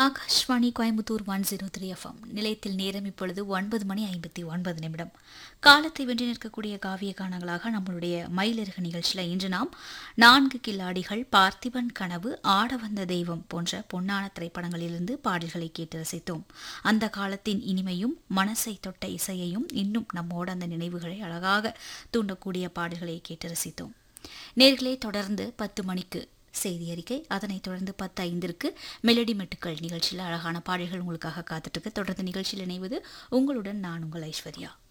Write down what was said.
Akashvani Coimbatore one zero three FM நிலையத்தில் நேரம் இப்பொழுது ஒன்பது மணி ஐம்பத்தி ஒன்பது நிமிடம் காலத்தை வென்று நிற்கக்கூடிய காவிய கானங்களாக நம்மளுடைய மயிலிறகு நிகழ்ச்சியில் இன்று நாம் நான்கு கில்லாடிகள் பார்த்திபன் கனவு ஆட வந்த தெய்வம் போன்ற பொன்னான திரைப்படங்களிலிருந்து பாடல்களை கேட்டு ரசித்தோம் அந்த காலத்தின் இனிமையும் மனசை தொட்ட இசையையும் இன்னும் நம்மோடு அந்த நினைவுகளை அழகாக தூண்டக்கூடிய பாடல்களை கேட்டு ரசித்தோம் நேர்களே தொடர்ந்து பத்து மணிக்கு செய்தி அறிக்கை அதனைத் தொடர்ந்து பத்து ஐந்திற்கு மெலடி மெட்டுக்கள் நிகழ்ச்சியில் அழகான பாடல்கள் உங்களுக்காக காத்துட்டு இருக்கு தொடர்ந்து நிகழ்ச்சியில் இணைவது உங்களுடன் நான் உங்கள் ஐஸ்வர்யா